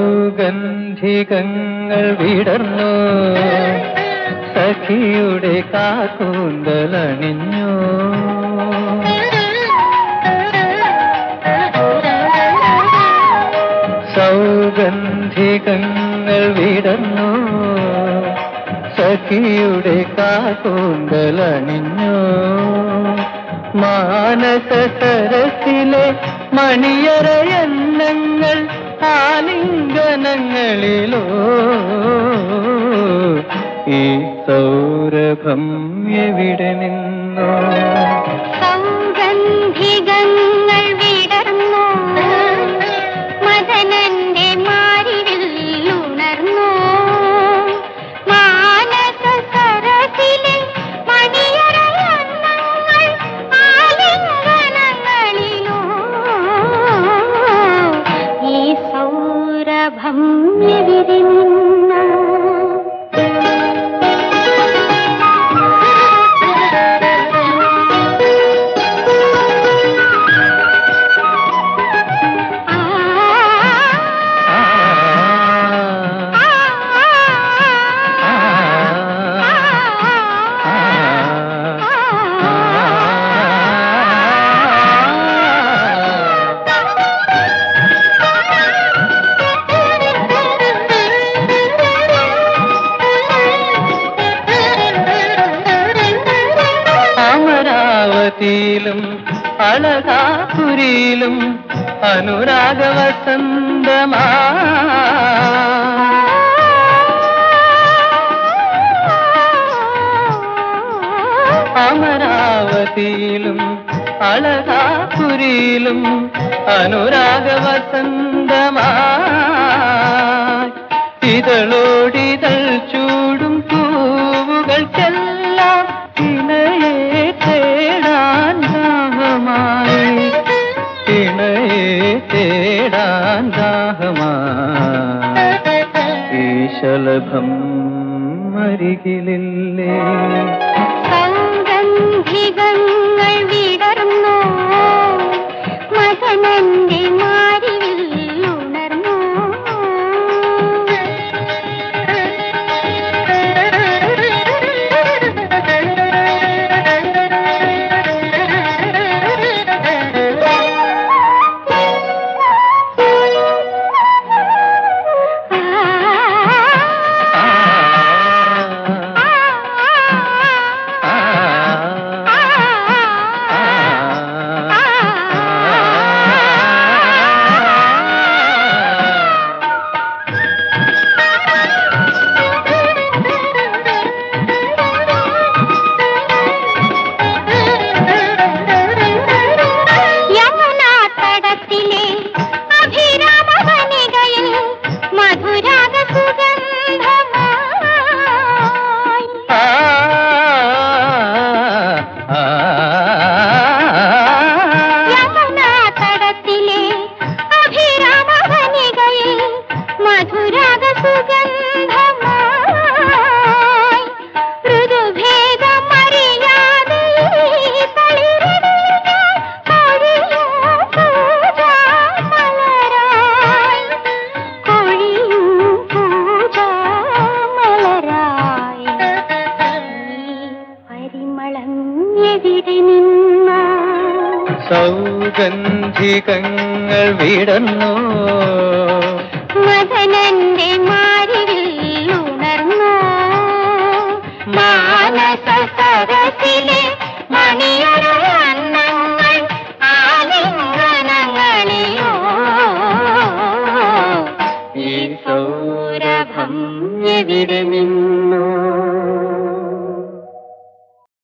സൗഗന്ധികങ്ങൾ വിടർന്നു സഖിയുടെ കാക്കൂന്തലണിഞ്ഞു സൗഗന്ധികങ്ങൾ വിടർന്നു സഖിയുടെ കാക്കൂന്തലണിഞ്ഞു മാനസ സരസിലെ മണിയറയന്നങ്ങൾ ആലിംഗനങ്ങളിലോ ഈ സൗരഭം എവിടെ നിന്നോ സൗഗന്ധികങ്ങൾ വിടർന്നു മദനന്റെ മാരിവിൽ ഉണർന്നു മാനസ സരസിലെ മണിയറയന്നങ്ങൾ ആലിംഗനങ്ങളിലോ ഈ സൗരഭം എവിടെ നിന്നോ ആ, അമരാവതിയിലും അളകാപുരിയിലും അനുരാഗ വസന്തമാ അമരാവതിയിലും അളകാപുരിയിലും അനുരാഗ വസന്തമാ ഇതളോടിതൾ ചൂടും പൂവുകൾക്കെല്ലാം ഇണയെ തേടാൻ ദാഹമായി ഇണയെ തേടാൻ ദാഹമായി ഈ ശലഭം അരികിലില്ലേ സൗഗന്ധികങ്ങൾ വിടർന്നു മദനന്റെ മാരിവിൽ ഉണർന്നു ആ, ആ, യമുനാ തടത്തിലെ അഭിരാമവനികയിൽ മധുരാഗ സുഗന്ധമായി ആ, ആ, യമുനാ തടത്തിലെ അഭിരാമവനികയിൽ മധുരാഗ സുഗന്ധമായി ഋതുഭേദമറിയാതെ ഈ തളിരിടയിൽ ഞാൻ കൊഴിയും പൂജാമലരായി. കൊഴിയും പൂജാമലരായി. ഈ പരിമളം എവിടെ നിന്നോ സൗഗന്ധികങ്ങൾ വിടർന്നു മദനന്റെ മാ